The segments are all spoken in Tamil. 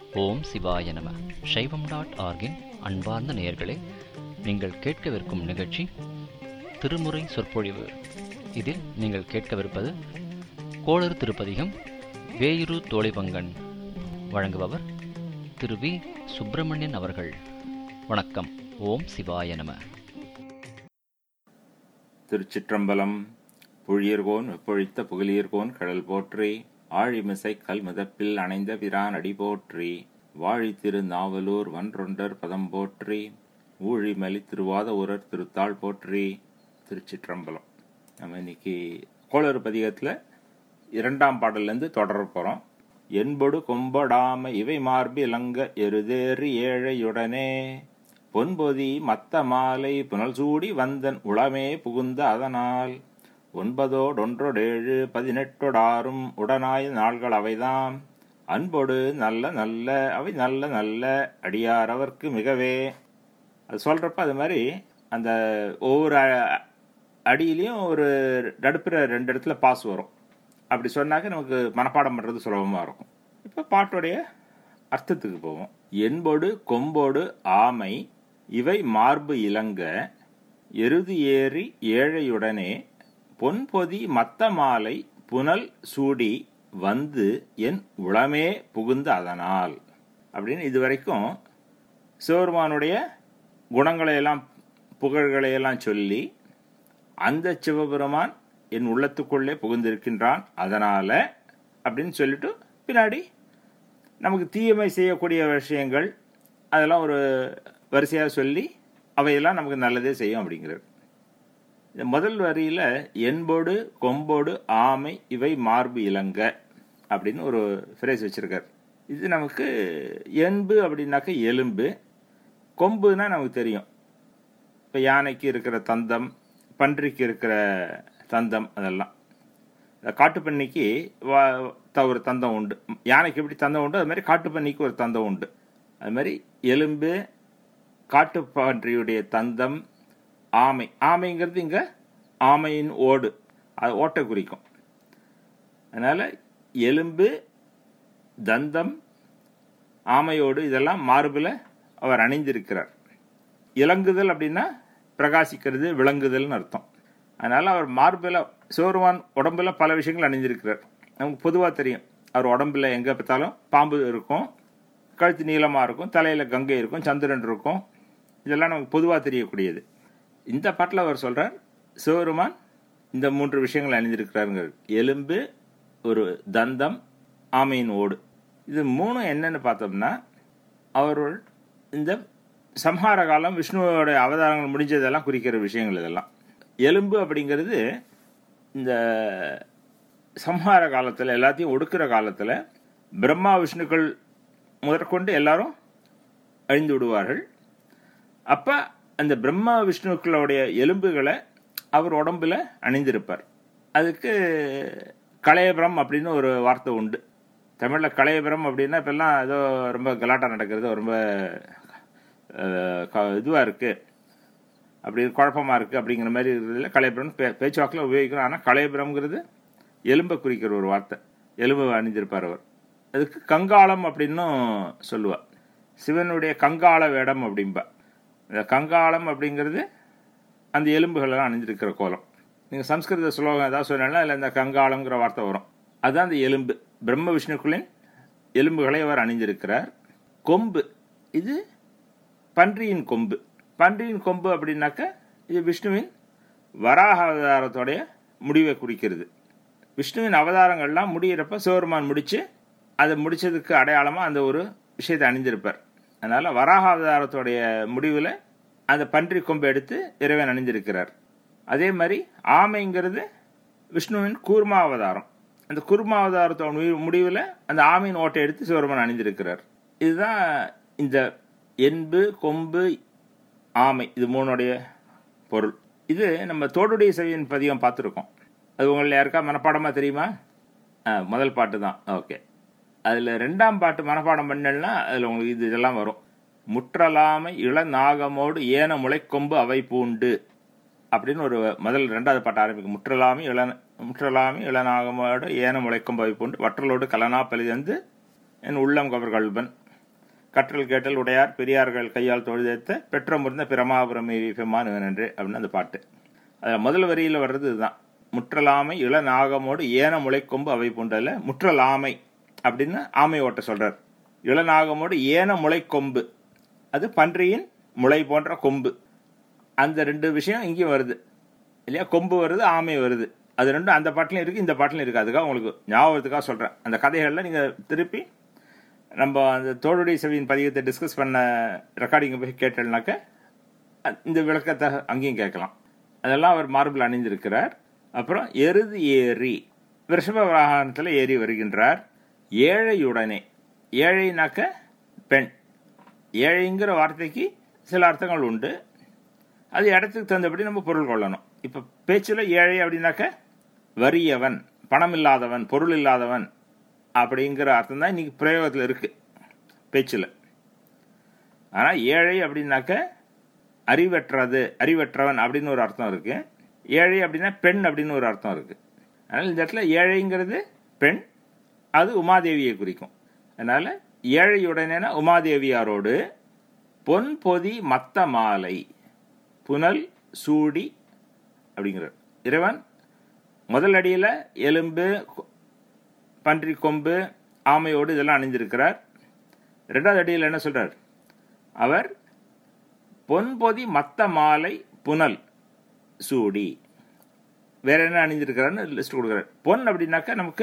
ஓம் சிவாய நம சைவம் டாட் ஆர்கின் அன்பார்ந்த நேயர்களே நீங்கள் கேட்கவிருக்கும் நிகழ்ச்சி திருமுறை சொற்பொழிவு இதில் நீங்கள் கேட்கவிருப்பது கோளறு திருப்பதிகம் வேயுரு தோழிபங்கன் வழங்குபவர் திரு வி சுப்பிரமணியன் அவர்கள் வணக்கம் ஓம் சிவாய நம திருச்சிற்றம்பலம் புழியர்கோன் வெப்பொழித்த புகழியர்கோன் கடல் போற்றி ஆழிமிசை கல்முதப்பில் அணைந்த பிரான் அடி போற்றி வாழி திரு நாவலூர் வன்றொண்டர் பதம் போற்றி ஊழிமலி திருவாத ஊரர் திருத்தாள் போற்றி திருச்சிற்றம்பலம் நம்ம இன்னைக்கு கோளறு பதிகத்தில் இரண்டாம் பாடல்லேருந்து தொடர போகிறோம் என்பொடு கொம்படாம இவை மார்பி இலங்க எருதேறி ஏழையுடனே பொன்பொதி மத்த மாலை புனல் சூடி வந்தன் உளமே புகுந்த அதனால் ஒன்பதோடொன்றொடேழு பதினெட்டொடாறும் உடனாய நாள்கள் அவைதாம் அன்பொடு நல்ல நல்ல அவை நல்ல நல்ல அடியாரவர்க்கு மிகவே அது சொல்றப்ப அது மாதிரி அந்த ஒவ்வொரு அ- அடியிலையும் ஒரு நடுப்புற ரெண்டு இடத்துல பாஸ் வரும் அப்படி சொன்னாக்க நமக்கு மனப்பாடம் பண்றது சுலபமா இருக்கும் இப்போ பாட்டுடைய அர்த்தத்துக்கு போவோம் என்பொடு கொம்போடு ஆமை இவை மார்பு இலங்க எருது ஏறி ஏழையுடனே பொன்பொதி மத்த மாலை புனல் சூடி வந்து என் உளமே புகுந்த அதனால் அப்படின்னு இதுவரைக்கும் சிவபெருமானுடைய குணங்களை எல்லாம் புகழ்களை எல்லாம் சொல்லி அந்த சிவபெருமான் என் உள்ளத்துக்குள்ளே புகுந்திருக்கின்றான் அதனால அப்படின்னு சொல்லிட்டு பின்னாடி நமக்கு தீயமை செய்யக்கூடிய விஷயங்கள் அதெல்லாம் ஒரு வரிசையாக சொல்லி அவையெல்லாம் நமக்கு நல்லதே செய்யும் அப்படிங்கிறது இந்த முதல் வரியில என்போடு கொம்போடு ஆமை இவை மார்பு இலங்க அப்படின்னு ஒரு ஃப்ரேஸ் வச்சிருக்கார் இது நமக்கு என்பு அப்படின்னாக்க எலும்பு கொம்புனா நமக்கு தெரியும் இப்போ யானைக்கு இருக்கிற தந்தம் பன்றிக்கு இருக்கிற தந்தம் அதெல்லாம் இந்த காட்டுப்பன்னிக்கு வா- த- ஒரு தந்தம் உண்டு யானைக்கு எப்படி தந்தம் உண்டு அது மாதிரி காட்டுப்பன்னிக்கு ஒரு தந்தம் உண்டு அது மாதிரி எலும்பு காட்டுப்பன்றியுடைய தந்தம் ஆமை ஆமைங்கிறது இங்க ஆமையின் ஓடு அது ஓட்டை குறிக்கும் அதனால எலும்பு தந்தம் ஆமையோடு இதெல்லாம் மார்பில் அவர் அணிந்திருக்கிறார் இலங்குதல் அப்படின்னா பிரகாசிக்கிறது விளங்குதல்னு அர்த்தம் அதனால அவர் மார்பில் சிவருமான் உடம்புல பல விஷயங்கள் அணிந்திருக்கிறார் நமக்கு பொதுவாக தெரியும் அவர் உடம்புல எங்கே பார்த்தாலும் பாம்பு இருக்கும் கழுத்து நீளமாக இருக்கும் தலையில் கங்கை இருக்கும் சந்திரன் இருக்கும் இதெல்லாம் நமக்கு பொதுவாக தெரியக்கூடியது இந்த பாட்டில் அவர் சொல்றார் சிவருமான் இந்த மூன்று விஷயங்கள் அணிந்திருக்கிறாருங்கிறது எலும்பு ஒரு தந்தம் ஆமையின் ஓடு இது மூணும் என்னன்னு பார்த்தோம்னா அவர்கள் இந்த சம்ஹார காலம் விஷ்ணுவோட அவதாரங்கள் முடிஞ்சதெல்லாம் குறிக்கிற விஷயங்கள் இதெல்லாம் எலும்பு அப்படிங்கிறது இந்த சம்ஹார காலத்தில் எல்லாத்தையும் ஒடுக்கிற காலத்தில் பிரம்மா விஷ்ணுக்கள் முதற்கொண்டு எல்லாரும் அழிந்து விடுவார்கள் அப்ப அந்த பிரம்மா விஷ்ணுக்களுடைய எலும்புகளை அவர் உடம்புல அணிந்திருப்பார் அதுக்கு கலையபுரம் அப்படின்னு ஒரு வார்த்தை உண்டு தமிழ்ல கலையபுரம் அப்படின்னா இப்பெல்லாம் ஏதோ ரொம்ப கலாட்டா நடக்கிறது ரொம்ப அஹ், க- இதுவா இருக்கு அப்படி குழப்பமா இருக்கு அப்படிங்கிற மாதிரி இருக்கிறதுல கலையபுரம் பே பேச்சுவாக்கில் உபயோகிக்கிறோம் ஆனால் கலையபுரம்ங்கிறது எலும்பை குறிக்கிற ஒரு வார்த்தை எலும்பு அணிந்திருப்பார் அவர் அதுக்கு கங்காளம் அப்படின்னும் சொல்லுவார் சிவனுடைய கங்காள வேடம் அப்படிம்பா இந்த கங்காளம் அப்படிங்கிறது அந்த எலும்புகளெல்லாம் அணிஞ்சிருக்கிற கோலம் நீங்கள் சம்ஸ்கிருத ஸ்லோகம் ஏதாவது சொன்னாலும் அதில் இந்த கங்காளம்ங்கிற வார்த்தை வரும் அதுதான் அந்த எலும்பு பிரம்ம விஷ்ணுக்களின் எலும்புகளை அவர் அணிந்திருக்கிறார் கொம்பு இது பன்றியின் கொம்பு பன்றியின் கொம்பு அப்படின்னாக்க இது விஷ்ணுவின் வராக அவதாரத்தோடைய முடிவை குறிக்கிறது விஷ்ணுவின் அவதாரங்கள்லாம் முடியிறப்ப சிவருமான் முடிச்சு அதை முடிச்சதுக்கு அடையாளமா அந்த ஒரு விஷயத்தை அணிந்திருப்பார் அதனால வராக அவதாரத்தோடைய முடிவில் அந்த பன்றி கொம்பை எடுத்து இறைவன் அணிந்திருக்கிறார் அதே மாதிரி ஆமைங்கிறது விஷ்ணுவின் கூர்மா அவதாரம் அந்த கூர்மா அவதாரத்தோட முடிவு- முடிவில் அந்த ஆமையின் ஓட்டை எடுத்து சிவருமான் அணிந்திருக்கிறார் இதுதான் இந்த என்பு கொம்பு ஆமை இது மூணுடைய பொருள் இது நம்ம தோடுடைய செவியின் பதிகம் பார்த்துருக்கோம் அது உங்களில் யாருக்கா மனப்பாடமாக தெரியுமா ஆ, முதல் பாட்டு தான் ஓகே அதில் ரெண்டாம் பாட்டு மனப்பாடம் பண்ணலன்னா அதில் உங்களுக்கு இது இதெல்லாம் வரும் முற்றலாமை இளநாகமோடு ஏன முளைக்கொம்பு அவை பூண்டு அப்படின்னு ஒரு முதல் ரெண்டாவது பாட்டு ஆரம்பிக்கும் முற்றலாமை இள முற்றலாமை இளநாகமோடு ஏன முளைக்கொம்பு அவை பூண்டு வற்றலோடு கலனா பலிதந்து என் உள்ளம் கவர் கல்பன் கற்றல் கேட்டல் உடையார் பெரியார்கள் கையால் தொழுதேத்த பெற்ற முருந்த பிரமாபுரம் பெம்மான் என்று அப்படின்னு அந்த பாட்டு அதில் முதல் வரியில் வர்றது இதுதான் முற்றலாமை இளநாகமோடு ஏன முளைக்கொம்பு அவை பூண்டல முற்றலாமை அப்படின்னு ஆமை ஓட்ட சொல்றார் இளநாகமோடு ஏன முளைக்கொம்பு அது பன்றியின் முளை போன்ற கொம்பு அந்த ரெண்டு விஷயம் இங்கேயும் வருது இல்லையா கொம்பு வருது ஆமை வருது அது ரெண்டும் அந்த பாட்டிலையும் இருக்குது இந்த பாட்டிலையும் இருக்குது அதுக்காக உங்களுக்கு ஞாபகத்துக்காக சொல்கிறேன் அந்த கதைகளில் நீங்கள் திருப்பி நம்ம அந்த தோளுடைய செவியின் பதிகத்தை டிஸ்கஸ் பண்ண ரெக்கார்டிங்கை போய் கேட்டேன்னாக்க இந்த விளக்கத்தை அங்கேயும் கேட்கலாம் அதெல்லாம் அவர் மார்பிள் அணிந்திருக்கிறார் அப்புறம் எருது ஏறி ரிஷப வாகனத்தில் ஏறி வருகின்றார் ஏழையுடனே ஏழைனாக்க பெண் ஏழைங்கிற வார்த்தைக்கு சில அர்த்தங்கள் உண்டு அது இடத்துக்கு தகுந்தபடி நம்ம பொருள் கொள்ளணும் இப்போ பேச்சில் ஏழை அப்படின்னாக்க வறியவன் பணம் இல்லாதவன் பொருள் இல்லாதவன் அப்படிங்கிற அர்த்தம் தான் இன்னைக்கு பிரயோகத்தில் இருக்கு பேச்சில் ஆனால் ஏழை அப்படின்னாக்க அறிவற்றது அறிவற்றவன் அப்படின்னு ஒரு அர்த்தம் இருக்கு ஏழை அப்படின்னா பெண் அப்படின்னு ஒரு அர்த்தம் இருக்கு அதனால் இந்த இடத்துல ஏழைங்கிறது பெண் அது உமாதேவியை குறிக்கும் அதனால் ஏழையுடனேன உமாதேவியாரோடு பொன் பொதி மத்த மாலை புனல் சூடி அப்படிங்கிறார் இறைவன் முதல் அடியில் எலும்பு பன்றி கொம்பு ஆமையோடு இதெல்லாம் அணிந்திருக்கிறார் ரெண்டாவது அடியில் என்ன சொல்றார் அவர் பொன்பொதி மத்த மாலை புனல் சூடி வேற என்ன அணிந்திருக்கிறார்னு லிஸ்ட் கொடுக்குறார் பொன் அப்படின்னாக்கா நமக்கு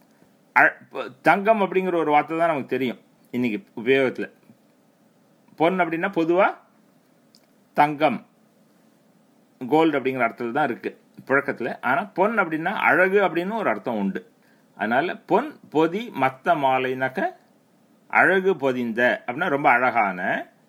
தங்கம் அப்படிங்கிற ஒரு வார்த்தை தான் நமக்கு தெரியும் இன்னைக்கு உபயோகத்தில் பொன் அப்படின்னா பொதுவாக தங்கம் கோல்டு அப்படிங்கிற அர்த்தத்தில் தான் இருக்கு புழக்கத்தில் ஆனால் பொன் அப்படின்னா அழகு அப்படின்னு ஒரு அர்த்தம் உண்டு அதனால பொன் பொதி மத்த மாலைனாக்க அழகு பொதிந்த அப்படின்னா ரொம்ப அழகான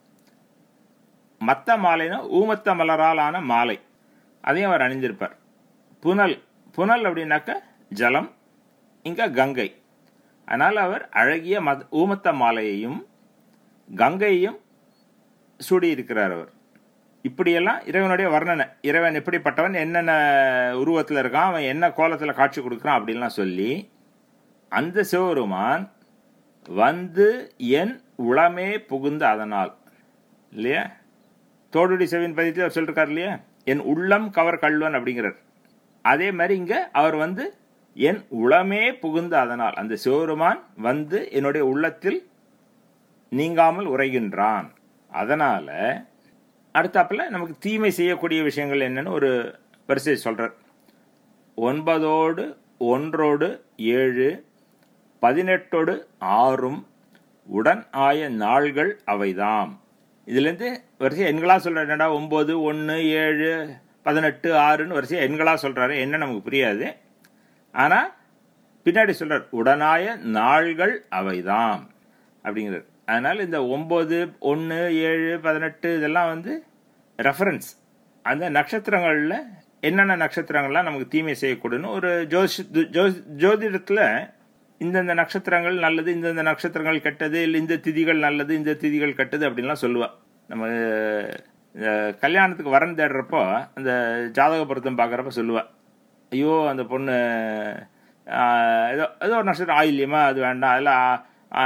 மத்த மாலைனா ஊமத்த மலரால் ஆன மாலை அதையும் அவர் அணிந்திருப்பார் புனல் புனல் அப்படின்னாக்க ஜலம் இங்க கங்கை அதனால் அவர் அழகிய மத் ஊமத்த மாலையையும் கங்கையையும் சூடியிருக்கிறார் அவர் இப்படியெல்லாம் இறைவனுடைய வர்ணனை இறைவன் எப்படிப்பட்டவன் என்னென்ன உருவத்தில் இருக்கான் அவன் என்ன கோலத்தில் காட்சி கொடுக்குறான் அப்படின்லாம் சொல்லி அந்த சிவபெருமான் வந்து என் உளமே புகுந்து அதனால் இல்லையா தோடுடி செவின் பதித்தில் அவர் சொல்லிருக்கார் இல்லையா என் உள்ளம் கவர் கல்வன் அப்படிங்கிறார் அதே மாதிரி இங்க அவர் வந்து என் உளமே புகுந்து அதனால் அந்த சிவபெருமான் வந்து என்னுடைய உள்ளத்தில் நீங்காமல் உரைகின்றான் அதனால அடுத்தாப்புல நமக்கு தீமை செய்யக்கூடிய விஷயங்கள் என்னன்னு ஒரு வரிசை சொல்றார் ஒன்பதோடு ஒன்றோடு ஏழு பதினெட்டோடு ஆறும் உடன் ஆய நாள்கள் அவைதாம் இதுலேருந்து வரிசை எண்களாக சொல்கிறார் என்னடா ஒம்பது ஒன்று ஏழு பதினெட்டு ஆறுன்னு வரிசையாக எண்களாக சொல்கிறாரு என்ன நமக்கு புரியாது ஆனால் பின்னாடி சொல்கிறார் உடனாய நாள்கள் அவைதாம் அப்படிங்கிறார் அதனால் இந்த ஒம்பது ஒன்று ஏழு பதினெட்டு இதெல்லாம் வந்து ரெஃபரன்ஸ் அந்த நட்சத்திரங்களில் என்னென்ன நட்சத்திரங்கள்லாம் நமக்கு தீமை செய்யக்கூடாதுன்னு ஒரு ஜோஷ் ஜோதிடத்தில் இந்தந்த நட்சத்திரங்கள் நல்லது இந்தந்த நட்சத்திரங்கள் கெட்டது இல்லை இந்த திதிகள் நல்லது இந்த திதிகள் கெட்டது அப்படின்லாம் சொல்லுவா நம்ம கல்யாணத்துக்கு வரன் தேடுறப்போ அந்த ஜாதக பொருத்தம் பார்க்குறப்ப சொல்லுவா ஐயோ அந்த பொண்ணு ஏதோ ஏதோ ஒரு நட்சத்திரம் ஆயில்யமா அது வேண்டாம் அதில்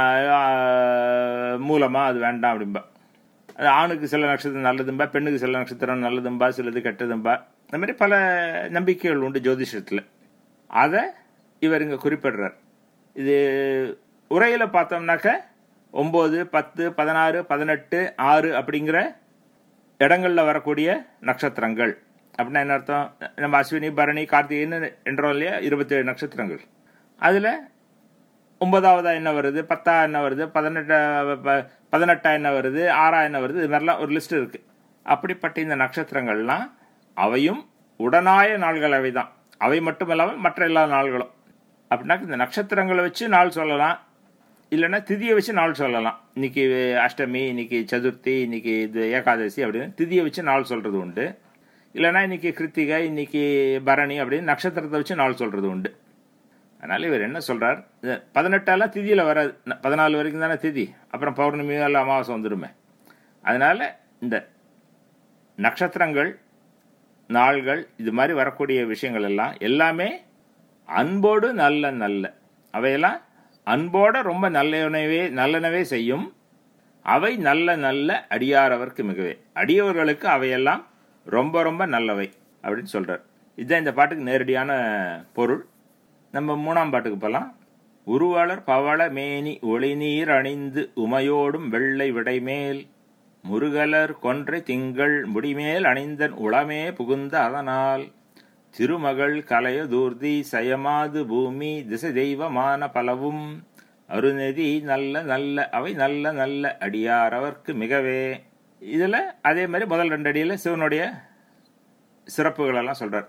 மூலமா அது வேண்டாம் அப்படிம்பா அது ஆணுக்கு சில நட்சத்திரம் நல்லதும்பா பெண்ணுக்கு சில நட்சத்திரம் நல்லதும்பா சிலது கெட்டதும்பா இந்த மாதிரி பல நம்பிக்கைகள் உண்டு ஜோதிஷத்தில் அதை இவர் இங்கே குறிப்பிடுறார் இது உரையில் பார்த்தோம்னாக்க ஒம்பது பத்து பதினாறு பதினெட்டு ஆறு அப்படிங்கிற இடங்களில் வரக்கூடிய நட்சத்திரங்கள் அப்படின்னா என்ன அர்த்தம் நம்ம அஸ்வினி பரணி கார்த்திகைன்னு என்றோம் இல்லையா இருபத்தேழு நட்சத்திரங்கள் அதில் ஒன்பதாவதா என்ன வருது பத்தா என்ன வருது பதினெட்டா பதினெட்டா என்ன வருது ஆறா என்ன வருது இது மாதிரிலாம் ஒரு லிஸ்ட் இருக்கு அப்படிப்பட்ட இந்த நட்சத்திரங்கள்லாம் அவையும் உடனாய நாள்கள் அவை தான் அவை மட்டும் இல்லாமல் மற்ற எல்லா நாள்களும் அப்படின்னா இந்த நட்சத்திரங்களை வச்சு நாள் சொல்லலாம் இல்லைன்னா திதியை வச்சு நாள் சொல்லலாம் இன்னைக்கு அஷ்டமி இன்னைக்கு சதுர்த்தி இன்னைக்கு இது ஏகாதசி அப்படின்னு திதியை வச்சு நாள் சொல்றது உண்டு இல்லைன்னா இன்னைக்கு கிருத்திகை இன்னைக்கு பரணி அப்படின்னு நட்சத்திரத்தை வச்சு நாள் சொல்றது உண்டு அதனால இவர் என்ன சொல்றார் பதினெட்டாலாம் திதியில வராது பதினாலு வரைக்கும் தானே திதி அப்புறம் பௌர்ணமி அல்ல அமாவாசை வந்துடுமே அதனால இந்த நட்சத்திரங்கள் நாள்கள் இது மாதிரி வரக்கூடிய விஷயங்கள் எல்லாம் எல்லாமே அன்போடு நல்ல நல்ல அவையெல்லாம் அன்போட ரொம்ப நல்லனவே நல்லனவே செய்யும் அவை நல்ல நல்ல அடியாரவர்க்கு மிகவே அடியவர்களுக்கு அவையெல்லாம் ரொம்ப ரொம்ப நல்லவை அப்படின்னு சொல்றார் இதுதான் இந்த பாட்டுக்கு நேரடியான பொருள் நம்ம மூணாம் பாட்டுக்கு போகலாம் உருவாளர் பவள மேனி ஒளிநீர் அணிந்து உமையோடும் வெள்ளை விடைமேல் முருகலர் கொன்றை திங்கள் முடிமேல் அணிந்தன் உளமே புகுந்த அதனால் திருமகள் கலையதூர்தி சயமாது பூமி திசை தெய்வமான பலவும் அருநெதி நல்ல நல்ல அவை நல்ல நல்ல அடியாரவர்க்கு மிகவே இதில் அதே மாதிரி முதல் ரெண்டு அடியில் சிவனுடைய சிறப்புகளெல்லாம் சொல்றார்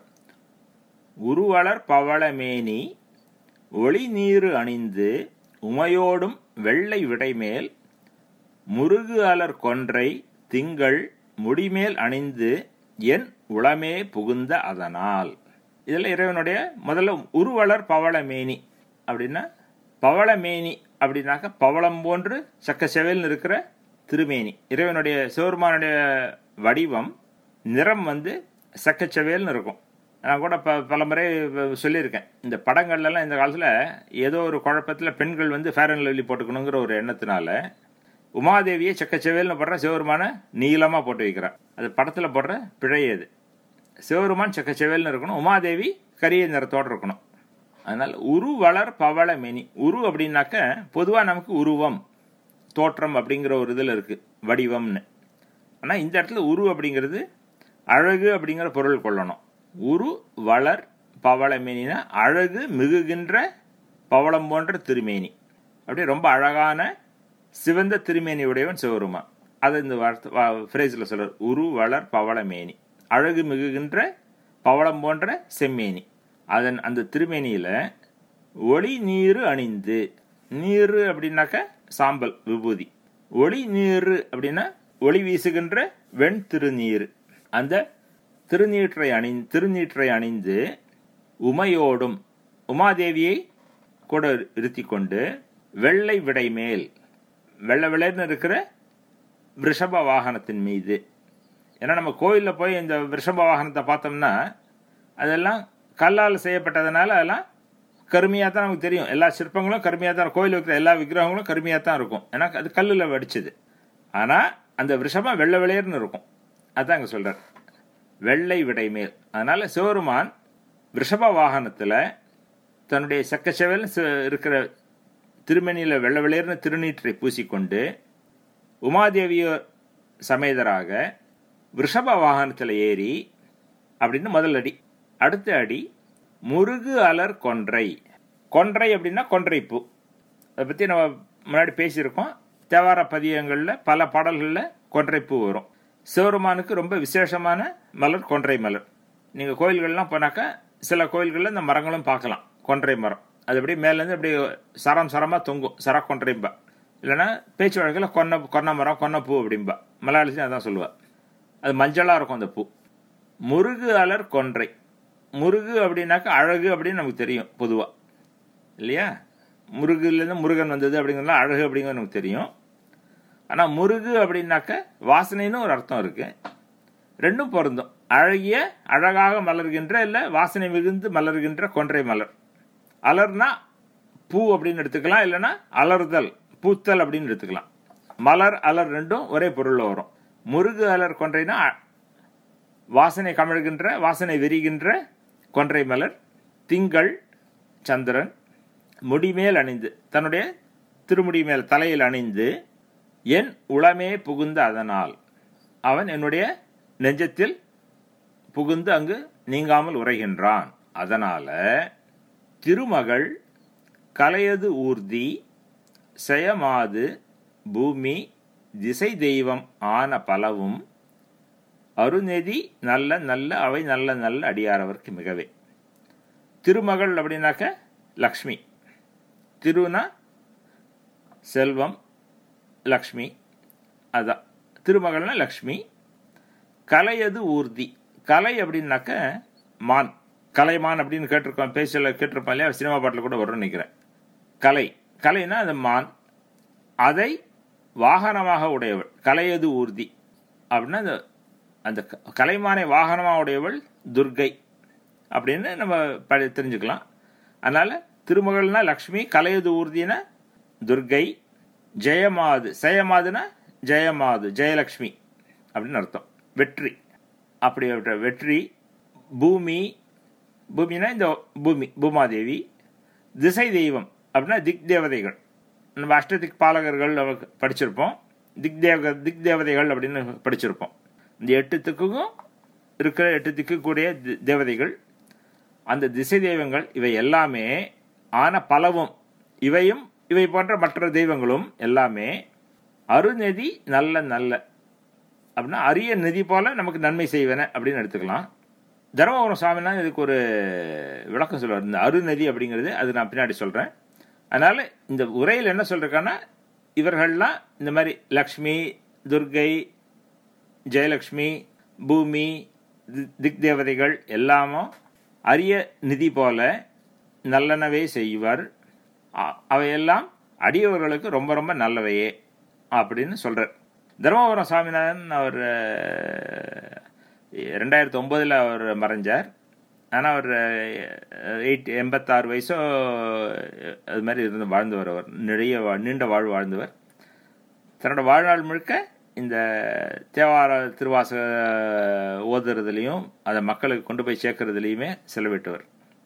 உருவளர் பவளமேனி ஒளி நீரு அணிந்து உமையோடும் வெள்ளை விடைமேல் முருகு அலர் கொன்றை திங்கள் முடிமேல் அணிந்து என் உளமே புகுந்த அதனால் இதில் இறைவனுடைய முதல்ல உருவளர் பவளமேனி அப்படின்னா பவளமேனி அப்படின்னாக்க பவளம் போன்று சக்க செவேல்னு இருக்கிற திருமேனி இறைவனுடைய சிவருமானுடைய வடிவம் நிறம் வந்து சக்கச்செவேல்னு இருக்கும் நான் கூட ப பல முறை சொல்லியிருக்கேன் இந்த படங்கள்லாம் இந்த காலத்தில் ஏதோ ஒரு குழப்பத்தில் பெண்கள் வந்து ஃபேர் அண்ட் லவ்லி போட்டுக்கணுங்கிற ஒரு எண்ணத்தினால உமாதேவியை சக்கச்செவேல்னு போடுற சிவருமான நீளமாக போட்டு வைக்கிறார் அது படத்தில் போடுற பிழை அது சிவருமான் சக்கச்செவேல்னு இருக்கணும் உமாதேவி கரிய நிறத்தோடு இருக்கணும் அதனால் உரு வளர் பவள மெனி உரு அப்படின்னாக்க பொதுவாக நமக்கு உருவம் தோற்றம் அப்படிங்கிற ஒரு இதில் இருக்குது வடிவம்னு ஆனால் இந்த இடத்துல உரு அப்படிங்கிறது அழகு அப்படிங்கிற பொருள் கொள்ளணும் உரு வளர் பவளமேனினா அழகு மிகுகின்ற பவளம் போன்ற திருமேனி அப்படியே ரொம்ப அழகான சிவந்த திருமேனி உடையவன் சிவருமான் அதை இந்த வார்த்தை ஃப்ரேஸில் சொல்றார் உரு வளர் பவளமேனி அழகு மிகுகின்ற பவளம் போன்ற செம்மேனி அதன் அந்த திருமேனியில் ஒளி நீரு அணிந்து நீரு அப்படின்னாக்க சாம்பல் விபூதி ஒளி நீரு அப்படின்னா ஒளி வீசுகின்ற வெண் திருநீர் அந்த திருநீற்றை அணி திருநீற்றை அணிந்து உமையோடும் உமாதேவியை கூட இருத்தி கொண்டு வெள்ளை விடை மேல் வெள்ளை விளைன்னு இருக்கிற ரிஷப வாகனத்தின் மீது ஏன்னா நம்ம கோயிலில் போய் இந்த ரிஷப வாகனத்தை பார்த்தோம்னா அதெல்லாம் கல்லால் செய்யப்பட்டதுனால அதெல்லாம் கருமையாக தான் நமக்கு தெரியும் எல்லா சிற்பங்களும் கருமையாக தான் கோயில் வைக்கிற எல்லா விக்கிரகங்களும் கருமையாக தான் இருக்கும் ஏன்னா அது கல்லில் வடிச்சது ஆனால் அந்த விஷமம் வெள்ளை வெளியர்னு இருக்கும் அதான் அங்கே சொல்கிறார் வெள்ளை விடை மேல் அதனால் சிவருமான் ரிஷப வாகனத்தில் தன்னுடைய செக்கச்செவல் இருக்கிற திருமணியில் வெள்ளை வெளியர்னு திருநீற்றை பூசிக்கொண்டு உமாதேவியோ சமேதராக ரிஷப வாகனத்தில் ஏறி அப்படின்னு முதல் அடி அடுத்த அடி முருகு அலர் கொன்றை கொன்றை அப்படின்னா கொன்றை பூ அதை பற்றி நம்ம முன்னாடி பேசியிருக்கோம் தேவார பதியங்களில் பல பாடல்களில் கொன்றை பூ வரும் சிவருமானுக்கு ரொம்ப விசேஷமான மலர் கொன்றை மலர் நீங்கள் கோயில்கள்லாம் போனாக்கா சில கோயில்களில் இந்த மரங்களும் பார்க்கலாம் கொன்றை மரம் அது அப்படியே மேலேருந்து அப்படியே சரம் சரமாக தொங்கும் சர கொன்றைம்பா இல்லைன்னா பேச்சு வழக்கில் கொன்ன கொன்ன மரம் கொன்ன பூ அப்படிம்பா மலையாளத்தையும் அதான் சொல்லுவாள் அது மஞ்சளாக இருக்கும் அந்த பூ முருகு அலர் கொன்றை முருகு அப்படின்னாக்கா அழகு அப்படின்னு நமக்கு தெரியும் பொதுவாக இல்லையா முருகுலேருந்து முருகன் வந்தது அப்படிங்கிறதுலாம் அழகு அப்படிங்கிறது நமக்கு தெரியும் ஆனால் முருகு அப்படின்னாக்க வாசனைன்னு ஒரு அர்த்தம் இருக்கு ரெண்டும் பொருந்தும் அழகிய அழகாக மலர்கின்ற இல்லை வாசனை மிகுந்து மலர்கின்ற கொன்றை மலர் அலர்னா பூ அப்படின்னு எடுத்துக்கலாம் இல்லைன்னா அலர்தல் பூத்தல் அப்படின்னு எடுத்துக்கலாம் மலர் அலர் ரெண்டும் ஒரே பொருளில் வரும் முருகு அலர் கொன்றைனா வாசனை கமழ்கின்ற வாசனை விரிகின்ற கொன்றை மலர் திங்கள் சந்திரன் முடிமேல் அணிந்து தன்னுடைய திருமுடி மேல் தலையில் அணிந்து என் உளமே புகுந்த அதனால் அவன் என்னுடைய நெஞ்சத்தில் புகுந்து அங்கு நீங்காமல் உரைகின்றான் அதனால திருமகள் கலையது ஊர்தி செயமாது பூமி திசை தெய்வம் ஆன பலவும் அருநெதி நல்ல நல்ல அவை நல்ல நல்ல அடியாரவர்க்கு மிகவே திருமகள் அப்படின்னாக்க லக்ஷ்மி திருனா செல்வம் லக்ஷ்மி அதான் திருமகள்னா லக்ஷ்மி கலையது ஊர்தி கலை அப்படின்னாக்க மான் கலைமான் அப்படின்னு கேட்டிருக்கோம் பேசல கேட்டிருப்போம் இல்லையா சினிமா பாட்டில் கூட வரும்னு நினைக்கிறேன் கலை கலைனா அந்த மான் அதை வாகனமாக உடையவள் கலையது ஊர்தி அப்படின்னா அந்த அந்த கலைமானை வாகனமாக உடையவள் துர்கை அப்படின்னு நம்ம ப தெரிஞ்சுக்கலாம் அதனால் திருமகள்னா லக்ஷ்மி கலையது ஊர்தினா துர்கை ஜெயமாது செயமாதுனா ஜெயமாது ஜெயலக்ஷ்மி அப்படின்னு அர்த்தம் வெற்றி அப்படிப்பட்ட வெற்றி பூமி பூமினா இந்த பூமி பூமாதேவி திசை தெய்வம் அப்படின்னா திக் தேவதைகள் நம்ம அஷ்டதிக் பாலகர்கள் அவ- படிச்சிருப்போம் திக் தேவ திக் தேவதைகள் அப்படின்னு படிச்சிருப்போம் இந்த எட்டு திக்குக்கும் இருக்கிற எட்டு திக்குக்கூடிய தி- தேவதைகள் அந்த திசை தெய்வங்கள் இவை எல்லாமே ஆன பலவும் இவையும் இவை போன்ற மற்ற தெய்வங்களும் எல்லாமே அருநெதி நல்ல நல்ல அப்படின்னா அரிய நிதி போல நமக்கு நன்மை செய்வன அப்படின்னு எடுத்துக்கலாம் தர்மபுரம் சுவாமினா இதுக்கு ஒரு விளக்கம் சொல்லுவார் இந்த அருநதி அப்படிங்கிறது அது நான் பின்னாடி சொல்கிறேன் அதனால் இந்த உரையில் என்ன சொல்லிருக்கான்னா இவர்கள்லாம் இந்த மாதிரி லக்ஷ்மி துர்கை ஜெயலக்ஷ்மி பூமி தி- திக் தேவதைகள் எல்லாமும் அரிய நிதி போல நல்லனவே செய்வார் அ- அவையெல்லாம் அடியவர்களுக்கு ரொம்ப ரொம்ப நல்லவையே அப்படின்னு சொல்றார் தர்மபுரம் சாமிநாதன் அவர் அஹ், ரெண்டாயிரத்தி ஒன்பதில் அவர் மறைஞ்சார் ஆனால் அவர் எயிட் எண்பத்தாறு வயசோ அஹ், அது மாதிரி இருந்து வாழ்ந்தவர் அவர் நிறைய வா- நீண்ட வாழ் வாழ்ந்தவர் தன்னோட வாழ்நாள் முழுக்க இந்த தேவார திருவாச ஓதுறதுலையும் அதை மக்களுக்கு கொண்டு போய் சேர்க்கறதுலையுமே செலவிட்டவர்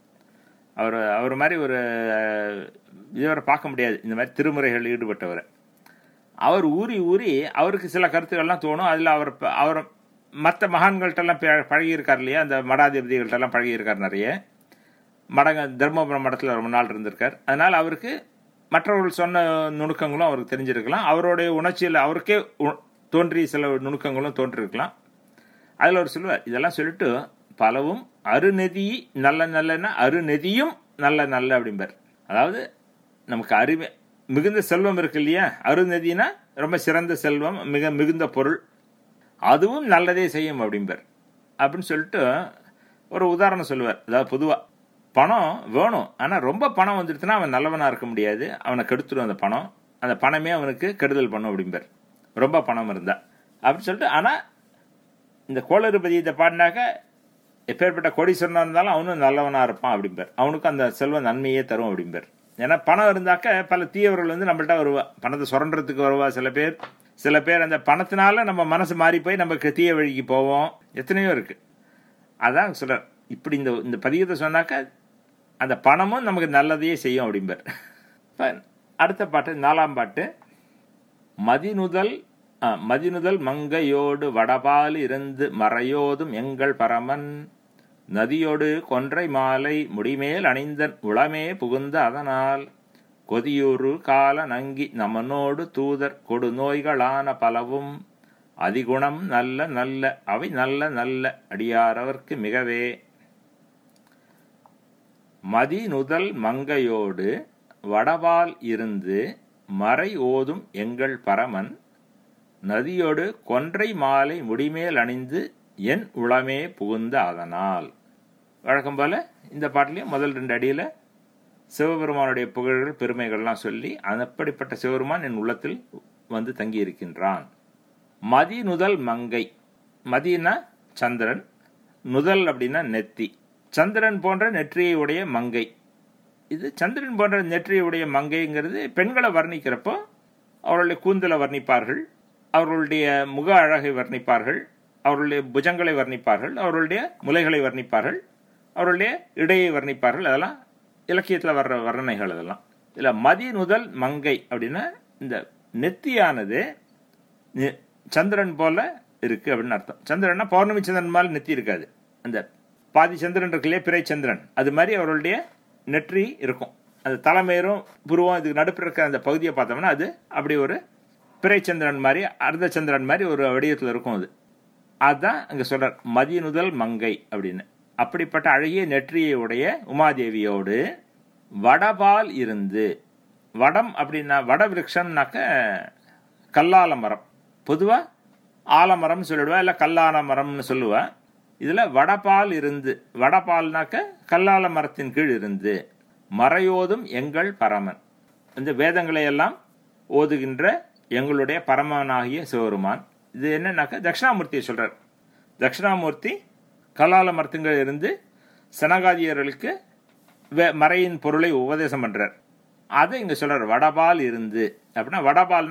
அவர் அவர் மாதிரி ஒரு அஹ், இதுவரை பார்க்க முடியாது இந்த மாதிரி திருமுறைகள் ஈடுபட்டவர் அவர் ஊறி ஊறி அவருக்கு சில கருத்துக்கள்லாம் தோணும் அதில் அவர் ப- அவர் மற்ற மகான்கள்ட்டெல்லாம் ப- பழகியிருக்கார் இல்லையா அந்த மடாதிபதிகள்ட்டெல்லாம் பழகியிருக்கார் நிறைய மடங்க தர்மபுரம் மடத்தில் ரொம்ப நாள் இருந்திருக்கார் அதனால் அவருக்கு மற்றவர்கள் சொன்ன நுணுக்கங்களும் அவருக்கு தெரிஞ்சிருக்கலாம் அவருடைய உணர்ச்சியில் அவருக்கே உ- தோன்றிய சில நுணுக்கங்களும் தோன்றிருக்கலாம் அதில் அவர் சொல்லுவார் இதெல்லாம் சொல்லிட்டு பலவும் அருநெதி நல்ல நல்லன்னா அருநெதியும் நல்ல நல்ல அப்படிம்பார் அதாவது நமக்கு அறிவு மிகுந்த செல்வம் இருக்கு இல்லையா அருநெதினா ரொம்ப சிறந்த செல்வம் மிக மிகுந்த பொருள் அதுவும் நல்லதே செய்யும் அப்படிம்பார் அப்படின்னு சொல்லிட்டு ஒரு உதாரணம் சொல்லுவார் அதாவது பொதுவாக பணம் வேணும் ஆனால் ரொம்ப பணம் வந்துடுச்சுன்னா அவன் நல்லவனாக இருக்க முடியாது அவனை கெடுத்துடும் அந்த பணம் அந்த பணமே அவனுக்கு கெடுதல் பண்ணும் அப்படிம்பார் ரொம்ப பணம் இருந்தா அப்படின்னு சொல்லிட்டு ஆனால் இந்த கோளறுபதி இதை பாடினாக்க எப்பேற்பட்ட கோடீஸ்வரனாக இருந்தாலும் அவனும் நல்லவனாக இருப்பான் அப்படிம்பார் அவனுக்கும் அந்த செல்வம் நன்மையே தரும் அப்படிம்பார் ஏன்னா பணம் இருந்தாக்க பல தீயவர்கள் வந்து நம்மள்ட்ட வருவா பணத்தை சுரண்டுறதுக்கு வருவா சில பேர் சில பேர் அந்த பணத்தினால நம்ம மனசு மாறி போய் நம்ம தீய வழிக்கு போவோம் எத்தனையோ இருக்கு அதான் சொல்றார் இப்படி இந்த இந்த பதிகத்தை சொன்னாக்க அந்த பணமும் நமக்கு நல்லதையே செய்யும் அப்படிம்பார் இப்போ அடுத்த பாட்டு நாலாம் பாட்டு மதிநுதல் ஆ, மதிநுதல் மங்கையோடு வடபால் இருந்து மறையோதும் எங்கள் பரமன் நதியோடு கொன்றை மாலை முடிமேல் அணிந்தன் உளமே புகுந்த அதனால் கொதியூறு கால நங்கி நமனோடு தூதர் கொடு நோய்களான பலவும் அதிகுணம் நல்ல நல்ல அவை நல்ல நல்ல அடியாரவர்க்கு மிகவே மதிநுதல் மங்கையோடு வடபால் இருந்து மறை ஓதும் எங்கள் பரமன் நதியோடு கொன்றை மாலை முடிமேல் அணிந்து என் உளமே புகுந்த அதனால் வழக்கம் போல இந்த பாட்டிலையும் முதல் ரெண்டு அடியில் சிவபெருமானுடைய புகழ்கள் பெருமைகள்லாம் சொல்லி அப்படிப்பட்ட சிவபெருமான் என் உள்ளத்தில் வந்து தங்கி இருக்கின்றான் மதி நுதல் மங்கை மதினா சந்திரன் நுதல் அப்படின்னா நெத்தி சந்திரன் போன்ற நெற்றியை உடைய மங்கை இது சந்திரன் போன்ற நெற்றியை உடைய மங்கைங்கிறது பெண்களை வர்ணிக்கிறப்போ அவர்களுடைய கூந்தலை வர்ணிப்பார்கள் அவர்களுடைய முக அழகை வர்ணிப்பார்கள் அவர்களுடைய புஜங்களை வர்ணிப்பார்கள் அவர்களுடைய முலைகளை வர்ணிப்பார்கள் அவர்களுடைய இடையை வர்ணிப்பார்கள் அதெல்லாம் இலக்கியத்தில் வர்ற வர்ணனைகள் அதெல்லாம் இதில் மதி நுதல் மங்கை அப்படின்னா இந்த நெத்தியானது நி- சந்திரன் போல இருக்கு அப்படின்னு அர்த்தம் சந்திரன்னா பௌர்ணமி சந்திரன் மேல நெத்தி இருக்காது அந்த பாதி சந்திரன் இருக்கு இல்லையா பிறை சந்திரன் அது மாதிரி அவர்களுடைய நெற்றி இருக்கும் அந்த தலைமையரும் புருவம் இதுக்கு நடுப்புற இருக்கிற அந்த பகுதியை பார்த்தோம்னா அது அப்படி ஒரு பிறை சந்திரன் மாதிரி அர்த்த சந்திரன் மாதிரி ஒரு வடிவத்தில் இருக்கும் அது அதுதான் அங்க சொல்றார் மதியனுதல் மங்கை அப்படின்னு அப்படிப்பட்ட அழகிய நெற்றியை உடைய உமாதேவியோடு வடபால் இருந்து வடம் அப்படின்னா வட விருட்சம்னாக்க கல்லால மரம் பொதுவா ஆலமரம்னு சொல்லிடுவா இல்லை கல்லால மரம்னு சொல்லுவா இதுல வடபால் இருந்து வடபால்னாக்க கல்லால மரத்தின் கீழ் இருந்து மறையோதும் எங்கள் பரமன் இந்த வேதங்களை எல்லாம் ஓதுகின்ற எங்களுடைய பரமனாகிய சிவருமான் இது என்னன்னாக்க தட்சிணாமூர்த்தியை சொல்றார் தட்சிணாமூர்த்தி கல்லால மரத்துங்கள் இருந்து சனகாதியர்களுக்கு வே- மறையின் பொருளை உபதேசம் பண்றார் அதை இங்க சொல்றார் வடபால் இருந்து அப்படின்னா வடபால்னா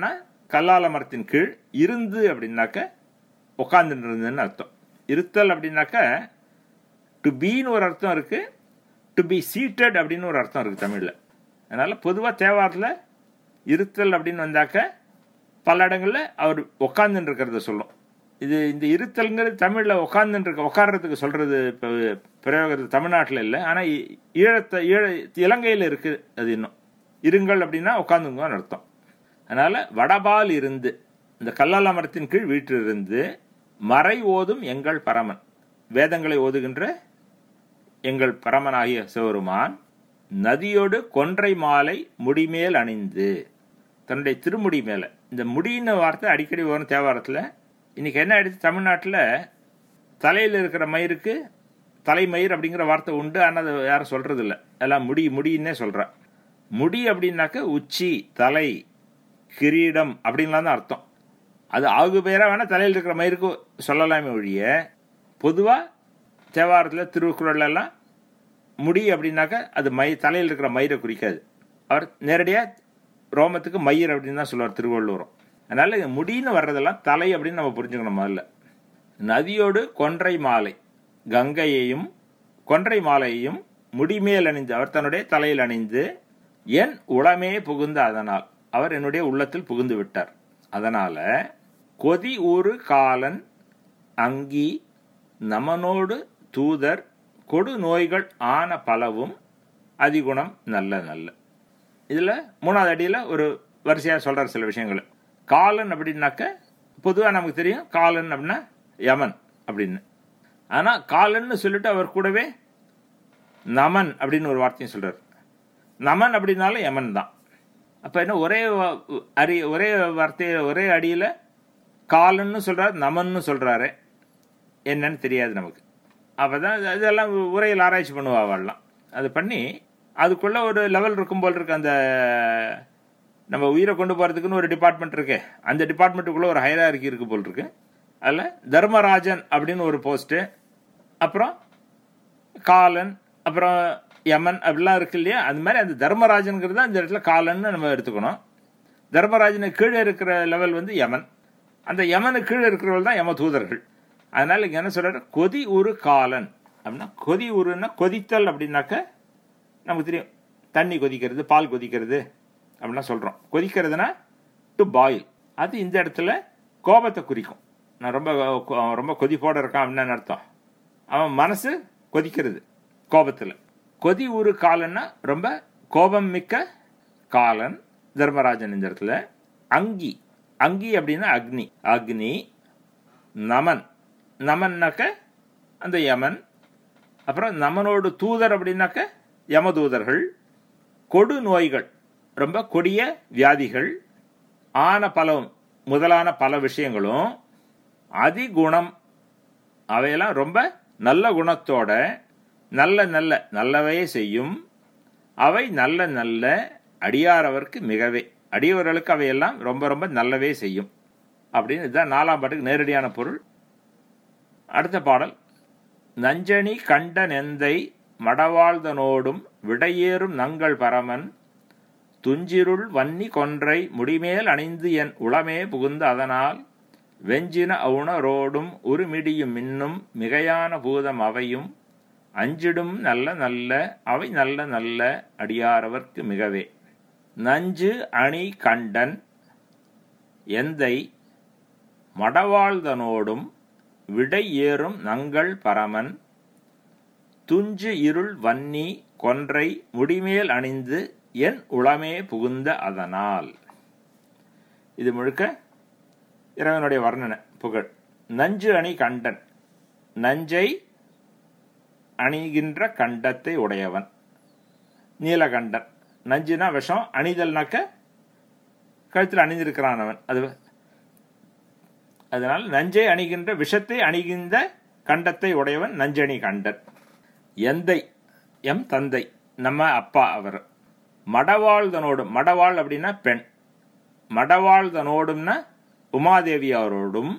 கல்லால மரத்தின் கீழ் இருந்து அப்படின்னாக்க உட்காந்துட்டு இருந்ததுன்னு அர்த்தம் இருத்தல் அப்படின்னாக்க டு பீன்னு ஒரு அர்த்தம் இருக்கு டு பி சீட்டட் அப்படின்னு ஒரு அர்த்தம் இருக்கு தமிழில் அதனால பொதுவாக தேவாரத்தில் இருத்தல் அப்படின்னு வந்தாக்க பல இடங்களில் அவர் உட்காந்துட்டு இருக்கிறத சொல்லும் இது இந்த இருத்தல்ங்கிறது தமிழில் உட்காந்துட்டு இருக்க உட்கார்றதுக்கு சொல்றது இப்போ பிரயோகத்தில் தமிழ்நாட்டில் இல்லை ஆனால் ஈழத்தை ஈழ இலங்கையில் இருக்கு அது இன்னும் இருங்கள் அப்படின்னா உட்காந்துங்கன்னு அர்த்தம் அதனால வடபால் இருந்து இந்த கல்லால மரத்தின் கீழ் வீற்றிருந்து மறை ஓதும் எங்கள் பரமன் வேதங்களை ஓதுகின்ற எங்கள் பரமனாகிய சிவருமான் நதியோடு கொன்றை மாலை முடிமேல் அணிந்து தன்னுடைய திருமுடி மேலே இந்த முடின்னு வார்த்தை அடிக்கடி வரும் தேவாரத்தில் இன்னைக்கு என்ன ஆயிடுச்சு தமிழ்நாட்டில் தலையில் இருக்கிற மயிருக்கு தலைமயிர் அப்படிங்கிற வார்த்தை உண்டு ஆனால் அதை யாரும் சொல்றது இல்லை எல்லாம் முடி முடின்னே சொல்றா முடி அப்படின்னாக்க உச்சி தலை கிரீடம் அப்படின்லாம் தான் அர்த்தம் அது ஆகு பேரா வேணா தலையில் இருக்கிற மயிருக்கு சொல்லலாமே ஒழிய பொதுவாக தேவாரத்தில் திருக்குறள் எல்லாம் முடி அப்படின்னாக்க அது மை தலையில் இருக்கிற மயிரை குறிக்காது அவர் நேரடியாக ரோமத்துக்கு மயிர் அப்படின்னு தான் சொல்லுவார் திருவள்ளுவரும் அதனால இது முடின்னு வர்றதெல்லாம் தலை அப்படின்னு நம்ம புரிஞ்சுக்கணும் முதல்ல நதியோடு கொன்றை மாலை கங்கையையும் கொன்றை மாலையையும் முடிமேல் அணிந்து அவர் தன்னுடைய தலையில் அணிந்து என் உளமே புகுந்த அதனால் அவர் என்னுடைய உள்ளத்தில் புகுந்து விட்டார் அதனால கொதி ஒரு காலன் அங்கி நமனோடு தூதர் கொடு நோய்கள் ஆன பலவும் அதிகுணம் நல்ல நல்ல இதில் மூணாவது அடியில் ஒரு வரிசையாக சொல்கிறார் சில விஷயங்கள் காலன் அப்படின்னாக்க பொதுவாக நமக்கு தெரியும் காலன் அப்படின்னா யமன் அப்படின்னு ஆனால் காலன்னு சொல்லிட்டு அவர் கூடவே நமன் அப்படின்னு ஒரு வார்த்தையும் சொல்கிறார் நமன் அப்படின்னாலும் யமன் தான் அப்போ என்ன ஒரே அரி ஒரே வார்த்தையை ஒரே அடியில் காலன்னு சொல்கிறார் நமன்னு சொல்கிறாரு என்னன்னு தெரியாது நமக்கு அப்போ தான் இதெல்லாம் உரையில் ஆராய்ச்சி பண்ணுவா அவள்லாம் அது பண்ணி அதுக்குள்ளே ஒரு லெவல் இருக்கும் போல் இருக்கு அந்த நம்ம உயிரை கொண்டு போகிறதுக்குன்னு ஒரு டிபார்ட்மெண்ட் இருக்கு அந்த டிபார்ட்மெண்ட்டுக்குள்ளே ஒரு ஹைரார்கி இருக்கு போல் இருக்கு அதில் தர்மராஜன் அப்படின்னு ஒரு போஸ்ட்டு அப்புறம் காலன் அப்புறம் யமன் அப்படிலாம் இருக்கு இல்லையா அது மாதிரி அந்த தர்மராஜனுங்கிறது தான் இந்த இடத்துல காலன்னு நம்ம எடுத்துக்கணும் தர்மராஜனுக்கு கீழே இருக்கிற லெவல் வந்து யமன் அந்த யமனுக்கு கீழே இருக்கிறவள் தான் யம தூதர்கள் அதனால இங்கே என்ன சொல்றாரு கொதி உரு காலன் அப்படின்னா கொதி உருன்னா கொதித்தல் அப்படின்னாக்க நமக்கு தெரியும் தண்ணி கொதிக்கிறது பால் கொதிக்கிறது அப்படிலாம் சொல்கிறோம் கொதிக்கிறதுனா டு பாயில் அது இந்த இடத்துல கோபத்தை குறிக்கும் நான் ரொம்ப அவன் ரொம்ப கொதிப்போட இருக்கான் அப்படின்னு அர்த்தம் அவன் மனசு கொதிக்கிறது கோபத்தில் கொதி ஒரு காலன்னா ரொம்ப கோபம் மிக்க காலன் தர்மராஜன் இந்த இடத்துல அங்கி அங்கி அப்படின்னா அக்னி அக்னி நமன் நமன்னாக்க அந்த யமன் அப்புறம் நமனோடு தூதர் அப்படின்னாக்க யமதூதர்கள் கொடு நோய்கள் ரொம்ப கொடிய வியாதிகள் ஆன பல முதலான பல விஷயங்களும் அதிகுணம் அவையெல்லாம் ரொம்ப நல்ல குணத்தோட நல்ல நல்ல நல்லவையே செய்யும் அவை நல்ல நல்ல அடியாரவர்க்கு மிகவே அடியவர்களுக்கு அவையெல்லாம் ரொம்ப ரொம்ப நல்லவே செய்யும் அப்படின்னு இதுதான் நாலாம் பாட்டுக்கு நேரடியான பொருள் அடுத்த பாடல் நஞ்சனி கண்ட நெந்தை மடவாழ்தனோடும் விடையேறும் நங்கள் பரமன் துஞ்சிருள் வன்னி கொன்றை முடிமேல் அணிந்து என் உளமே புகுந்த அதனால் வெஞ்சின அவுணரோடும் உருமிடியும் மின்னும் மிகையான பூதம் அவையும் அஞ்சிடும் நல்ல நல்ல அவை நல்ல நல்ல அடியாரவர்க்கு மிகவே நஞ்சு அணி கண்டன் எந்தை மடவாழ்தனோடும் விடை ஏறும் நங்கள் பரமன் துஞ்சு இருள் வன்னி கொன்றை முடிமேல் அணிந்து என் உளமே புகுந்த அதனால் இது முழுக்க இறைவனுடைய வர்ணனை புகழ் நஞ்சு அணி கண்டன் நஞ்சை அணிகின்ற கண்டத்தை உடையவன் நீலகண்டன் நஞ்சுனா விஷம் அணிதல்னாக்க கழுத்தில் அணிந்திருக்கிறான் அவன் அது அதனால் நஞ்சை அணிகின்ற விஷத்தை அணிகின்ற கண்டத்தை உடையவன் நஞ்சணி கண்டன் எந்தை எம் தந்தை நம்ம அப்பா அவர் மடவாழ்தனோடும் மடவாள் அப்படின்னா பெண் மடவாழ்தனோடும்னா உமாதேவி அவரோடும்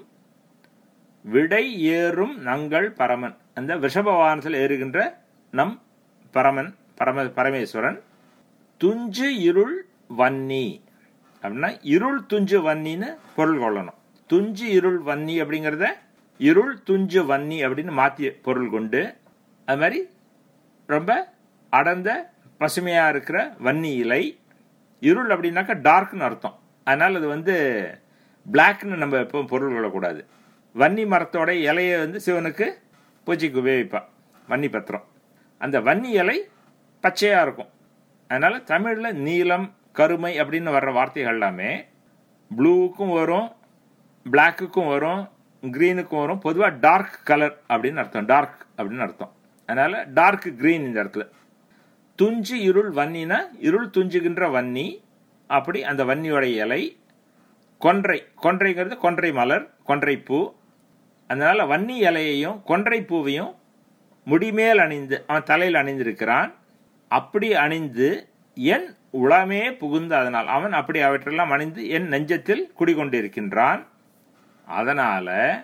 விடை ஏறும் நங்கள் பரமன் அந்த விஷப வாகனத்தில் ஏறுகின்ற நம் பரமன் பரம பரமேஸ்வரன் துஞ்சு இருள் வன்னி அப்படின்னா இருள் துஞ்சு வன்னின்னு பொருள் கொள்ளணும் துஞ்சு இருள் வன்னி அப்படிங்கிறத இருள் துஞ்சு வன்னி அப்படின்னு மாற்றி பொருள் கொண்டு அது மாதிரி ரொம்ப அடர்ந்த பசுமையாக இருக்கிற வன்னி இலை இருள் அப்படின்னாக்கா டார்க்னு அர்த்தம் அதனால் அது வந்து பிளாக்னு நம்ம எப்பவும் பொருள் கொள்ளக்கூடாது வன்னி மரத்தோட இலையை வந்து சிவனுக்கு பூஜைக்கு உபயோகிப்பான் வன்னி பத்திரம் அந்த வன்னி இலை பச்சையாக இருக்கும் அதனால் தமிழில் நீலம் கருமை அப்படின்னு வர்ற வார்த்தைகள் எல்லாமே ப்ளூவுக்கும் வரும் பிளாக்குக்கும் வரும் க்ரீனுக்கும் வரும் பொதுவாக டார்க் கலர் அப்படின்னு அர்த்தம் டார்க் அப்படின்னு அர்த்தம் அதனால் டார்க் க்ரீன் இந்த இடத்துல துஞ்சு இருள் வன்னினா இருள் துஞ்சுகின்ற வன்னி அப்படி அந்த வன்னியோட இலை கொன்றை கொன்றைங்கிறது கொன்றை மலர் கொன்றை பூ அதனால வன்னி இலையையும் கொன்றை பூவையும் முடிமேல் அணிந்து அவன் தலையில் அணிந்திருக்கிறான் அப்படி அணிந்து என் உளமே புகுந்து அதனால் அவன் அப்படி அவற்றெல்லாம் அணிந்து என் நெஞ்சத்தில் குடிகொண்டிருக்கின்றான் அதனால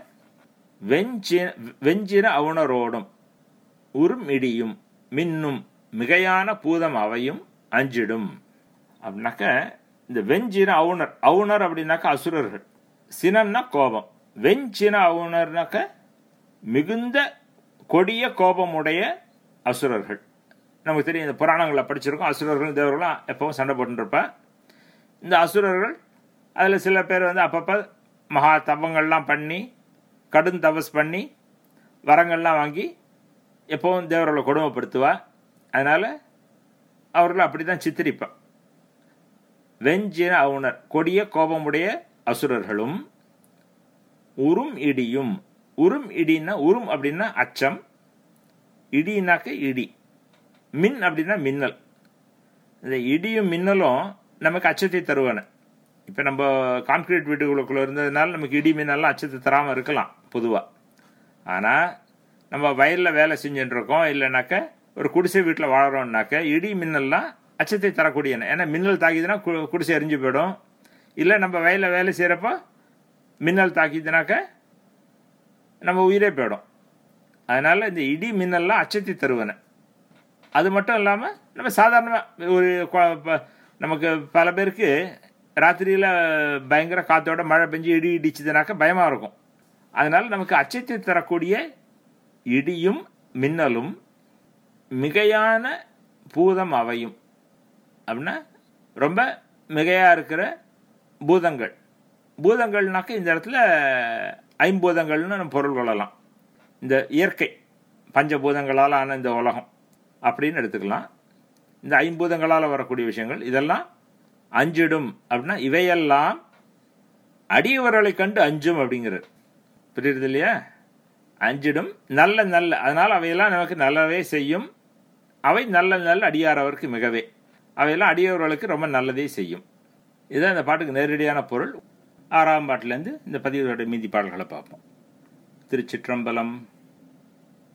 வெஞ்சி வெஞ்சின அவுணரோடும் உரும் இடியும் மின்னும் மிகையான பூதம் அவையும் அஞ்சிடும் அப்படின்னாக்க இந்த வெஞ்சின அவுணர் அவுணர் அப்படின்னாக்க அசுரர்கள் சினம்னா கோபம் வெஞ்சின அவுணர்னாக்க மிகுந்த கொடிய கோபமுடைய அசுரர்கள் நமக்கு தெரியும் இந்த புராணங்களை படிச்சிருக்கோம் அசுரர்கள் தேவர்களும் எப்பவும் சண்டை போட்டுருப்ப இந்த அசுரர்கள் அதில் சில பேர் வந்து அப்பப்போ மகா தவங்கள்லாம் பண்ணி கடும் தபஸ் பண்ணி வரங்கள்லாம் வாங்கி எப்பவும் தேவர்களை கொடுமைப்படுத்துவா அதனால் அவர்களை அப்படி தான் சித்தரிப்பா வெஞ்சின அவுணர் கொடிய கோபமுடைய அசுரர்களும் உரும் இடியும் உரும் இடின்னா உரும் அப்படின்னா அச்சம் இடினாக்க இடி மின் அப்படின்னா மின்னல் இந்த இடியும் மின்னலும் நமக்கு அச்சத்தை தருவானு இப்போ நம்ம கான்கிரீட் வீட்டுகளுக்குள்ள இருந்ததுனால நமக்கு இடி மின்னல்லாம் அச்சத்தை தராமல் இருக்கலாம் பொதுவாக ஆனால் நம்ம வயலில் வேலை செஞ்சுட்டு இருக்கோம் இல்லைனாக்க ஒரு குடிசை வீட்டில் வாழறோம்னாக்க இடி மின்னல்லாம் அச்சத்தை தரக்கூடியன ஏன்னா மின்னல் தாக்கிதுன்னா கு- குடிசை எரிஞ்சு போயிடும் இல்லை நம்ம வயலில் வேலை செய்கிறப்போ மின்னல் தாக்கிதுனாக்க நம்ம உயிரே போயிடும் அதனால் இந்த இடி மின்னல்லாம் அச்சத்தை தருவன அது மட்டும் இல்லாமல் நம்ம சாதாரணமாக ஒரு கொ- ப- நமக்கு பல பேருக்கு ராத்திரியில் பயங்கர காற்றோட மழை பெஞ்சு இடி இடிச்சுதுனாக்க பயமாக இருக்கும் அதனால் நமக்கு அச்சத்தை தரக்கூடிய இடியும் மின்னலும் மிகையான பூதம் அவையும் அப்படின்னா ரொம்ப மிகையாக இருக்கிற பூதங்கள் பூதங்கள்னாக்க இந்த இடத்துல ஐம்பூதங்கள்னு நம்ம பொருள் கொள்ளலாம் இந்த இயற்கை பஞ்சபூதங்களால் ஆன இந்த உலகம் அப்படின்னு எடுத்துக்கலாம் இந்த ஐம்பூதங்களால் வரக்கூடிய விஷயங்கள் இதெல்லாம் அஞ்சிடும் அப்படின்னா இவையெல்லாம் அடியவர்களை கண்டு அஞ்சும் அப்படிங்கிறது புரியுறது இல்லையா அஞ்சிடும் நல்ல நல்ல அதனால் அவையெல்லாம் நமக்கு நல்லவே செய்யும் அவை நல்ல நல்ல அடியாரவருக்கு மிகவே அவையெல்லாம் அடியவர்களுக்கு ரொம்ப நல்லதே செய்யும் இதுதான் இந்த பாட்டுக்கு நேரடியான பொருள் ஆறாம் பாட்டிலேருந்து இந்த பதிவோட மீதி பாடல்களை பார்ப்போம் திருச்சிற்றம்பலம்